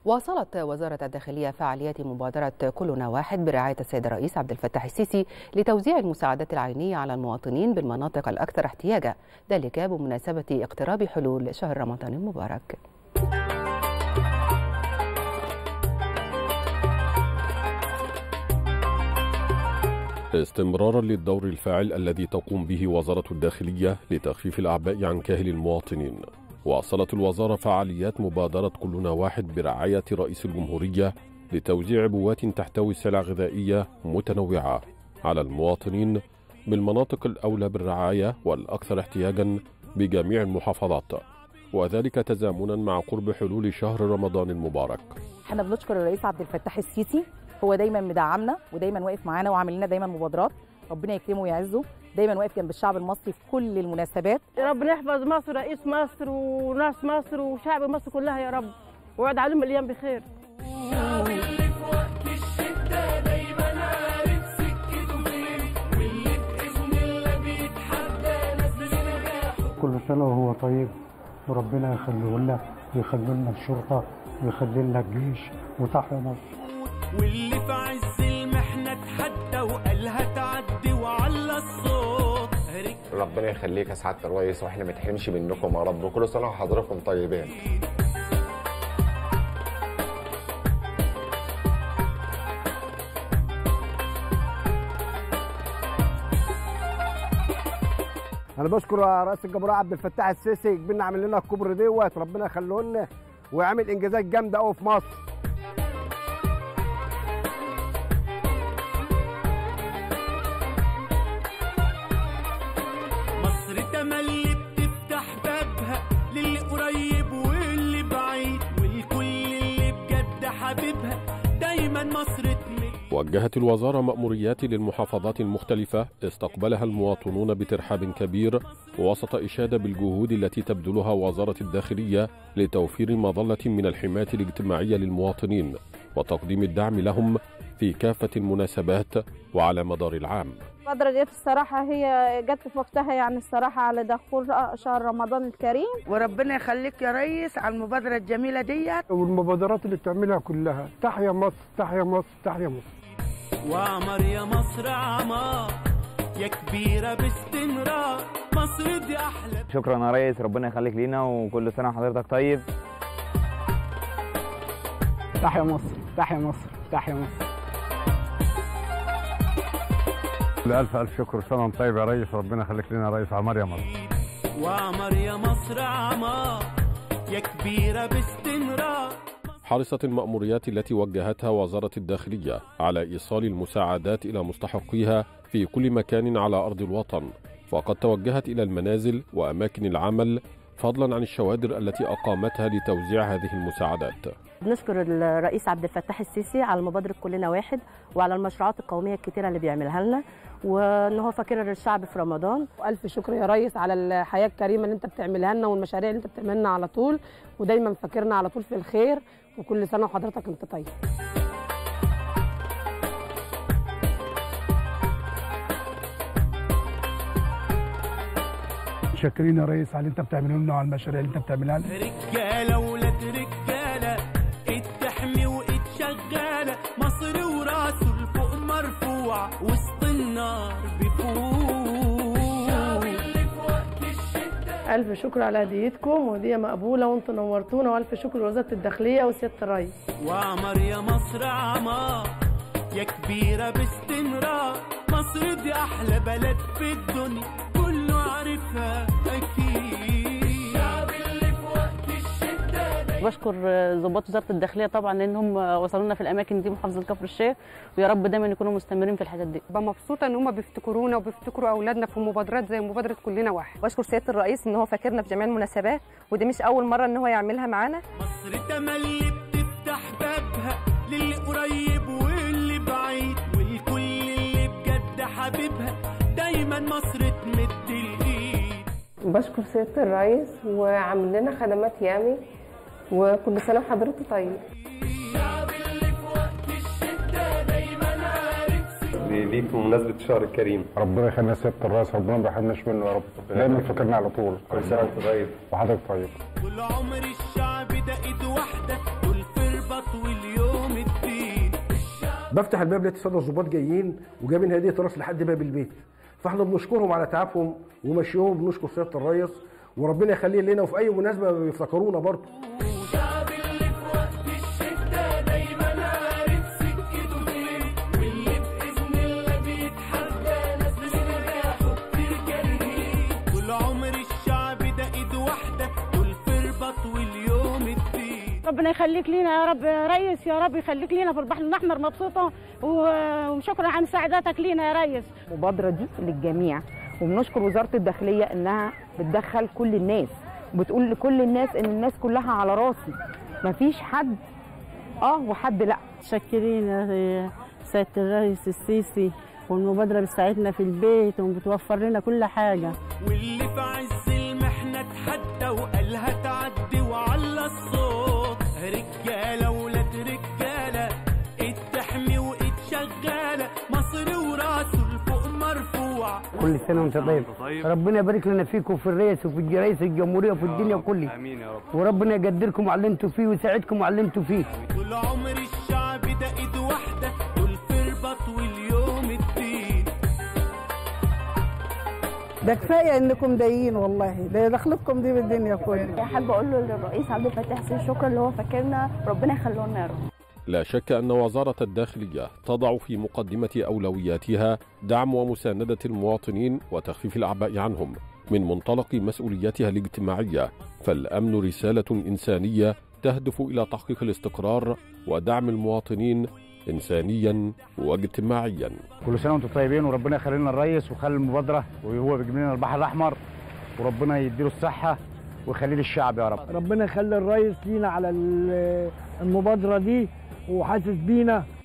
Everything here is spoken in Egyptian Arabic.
واصلت وزارة الداخلية فعاليات مبادرة كلنا واحد برعاية السيد الرئيس عبد الفتاح السيسي لتوزيع المساعدات العينية على المواطنين بالمناطق الأكثر احتياجا ذلك بمناسبة اقتراب حلول شهر رمضان المبارك استمرارا للدور الفاعل الذي تقوم به وزارة الداخلية لتخفيف الأعباء عن كاهل المواطنين واصلت الوزارة فعاليات مبادرة كلنا واحد برعاية رئيس الجمهورية لتوزيع عبوات تحتوي سلع غذائية متنوعة على المواطنين بالمناطق الأولى بالرعاية والأكثر احتياجا بجميع المحافظات وذلك تزامنا مع قرب حلول شهر رمضان المبارك احنا بنشكر الرئيس عبد الفتاح السيسي هو دايما مدعمنا ودايما واقف معانا وعامل لنا دايما مبادرات ربنا يكرمه ويعزه دايما واقف جنب الشعب المصري في كل المناسبات ربنا يحفظ مصر رئيس مصر وناس مصر وشعب مصر كلها يا رب ويقعد عليهم مليان بخير كل سنة وهو طيب وربنا يخليه لنا ويخلي لنا الشرطة ويخلي لنا الجيش وتحيا مصر واللي في عز المحنة اتحدى وقالها تعدي وعلى الصوت ربنا يخليك يا سعاده الرئيس واحنا ما نحرمش منكم يا رب وكل سنه وحضراتكم طيبين انا بشكر رئيس الجمهوريه عبد الفتاح السيسي جبنا عامل لنا الكوبري دوت ربنا يخليه لنا ويعمل انجازات جامده قوي في مصر مصر تملي بتفتح بابها للي قريب واللي بعيد والكل اللي بجد حبيبها دايما مصر تمل وجهت الوزارة مأموريات للمحافظات المختلفة استقبلها المواطنون بترحاب كبير وسط إشادة بالجهود التي تبذلها وزارة الداخلية لتوفير مظلة من الحماية الاجتماعية للمواطنين وتقديم الدعم لهم في كافة المناسبات وعلى مدار العام الفترة ديت الصراحة هي جت في وقتها يعني الصراحة على دخول شهر رمضان الكريم وربنا يخليك يا ريس على المبادرة الجميلة ديت والمبادرات اللي بتعملها كلها تحيا مصر تحيا مصر تحيا مصر وعمر يا مصر عمار يا كبيرة باستمرار مصر دي أحلى شكرا يا ريس ربنا يخليك لينا وكل سنه وحضرتك طيب تحيا مصر تحيا مصر تحيا مصر ألف ألف شكر سنة وأنت طيب يا ريس ربنا يخليك لنا يا ريس عمار يا مصر وعمر يا مصر عمار يا كبيرة باستمرار حرصت المأموريات التي وجهتها وزارة الداخلية على إيصال المساعدات إلى مستحقيها في كل مكان على أرض الوطن وقد توجهت إلى المنازل وأماكن العمل فضلا عن الشوادر التي أقامتها لتوزيع هذه المساعدات بنشكر الرئيس عبد الفتاح السيسي على مبادرة كلنا واحد وعلى المشروعات القومية الكتيرة اللي بيعملها لنا وان هو فاكر الشعب في رمضان والف شكر يا ريس على الحياه الكريمه اللي انت بتعملها لنا والمشاريع اللي انت بتعملها لنا على طول ودايما فاكرنا على طول في الخير وكل سنه وحضرتك انت طيب شاكرين يا ريس على اللي انت بتعمله لنا وعلى المشاريع اللي انت بتعملها لنا رجالة ولاد رجالة ايد تحمي وايد شغالة مصر وراسه لفوق مرفوع وسط النار بيفوق الف شكر على هديتكم ودي مقبوله وانتم نورتونا والف شكر لوزاره الداخليه وسياده الرئيس وعمر يا مصر عمار يا كبيرة باستمرار مصر دي أحلى بلد في الدنيا كله عارفها أكيد بشكر ضباط وزاره الداخليه طبعا لانهم وصلونا في الاماكن دي محافظه كفر الشيخ ويا رب دايما يكونوا مستمرين في الحاجات دي ببقى مبسوطه ان هم بيفتكرونا وبيفتكروا اولادنا في مبادرات زي مبادره كلنا واحد بشكر سياده الرئيس ان هو فاكرنا في جميع المناسبات ودي مش اول مره ان هو يعملها معانا مصر تملي بتفتح بابها للي قريب واللي بعيد والكل اللي بجد حبيبها دايما مصر تمد الايد بشكر سياده الرئيس وعامل لنا خدمات يامي وكل سنه وحضرتك طيب ليك بمناسبه الشهر الكريم ربنا يخلينا سيادة الرئيس ربنا ما يحرمناش منه يا رب دايما فاكرنا على طول كل سنه وانت طيب وحضرتك طيب طول عمر الشعب ده ايد واحده والفربه بفتح الباب لقيت الساده الظباط جايين وجايبين هديه راس لحد باب البيت فاحنا بنشكرهم على تعبهم ومشيهم بنشكر سياده الريس وربنا يخليه لنا وفي اي مناسبه بيفتكرونا برضه شعب اللي في وقت الشدة دايما عارف سكته فين واللي بإذن الله بيتحدى ناس بنجاحه كتير كارهين طول عمر الشعب ده إيد واحدة والفربط واليوم الدين ربنا يخليك لينا يا رب يا ريس يا رب يخليك لينا في البحر الاحمر مبسوطه و- وشكرا على مساعدتك لينا يا ريس المبادرة دي للجميع وبنشكر وزارة الداخلية إنها بتدخل كل الناس وبتقول لكل الناس إن الناس كلها على راسي مفيش حد اه وحد لا متشكرين يا سياده الرئيس السيسي والمبادره بتساعدنا في البيت وبتوفر لنا كل حاجه واللي في عز المحنة اتحدى وقالها تعدي وعلى الصوت رجالة ولاد رجالة ايد تحمي وايد شغالة مصر وراسه لفوق مرفوع كل سنه وانت طيب ربنا يبارك لنا فيكم في الرئيس وفي رئيس الجمهوريه وفي الدنيا كلها امين يا رب وربنا يقدركم على اللي انتم فيه ويساعدكم على اللي انتم فيه طول عمر الشعب ده ايد واحدة والفربط واليوم الدين ده كفايه انكم دايين والله ده دخلكم دي بالدنيا كلها حابه اقول له للرئيس عبد الفتاح السيسي شكرا اللي هو فاكرنا ربنا يخليه لنا يا رب لا شك أن وزارة الداخلية تضع في مقدمة أولوياتها دعم ومساندة المواطنين وتخفيف الأعباء عنهم من منطلق مسؤولياتها الاجتماعية فالأمن رسالة إنسانية تهدف إلى تحقيق الاستقرار ودعم المواطنين إنسانيا واجتماعيا كل سنه وانتم طيبين وربنا يخلي لنا الريس ويخلي المبادره وهو بيجيب لنا البحر الاحمر وربنا يديله الصحه ويخليه للشعب يا رب ربنا يخلي الريس لينا على ال- المبادرة دي وحاسس بينا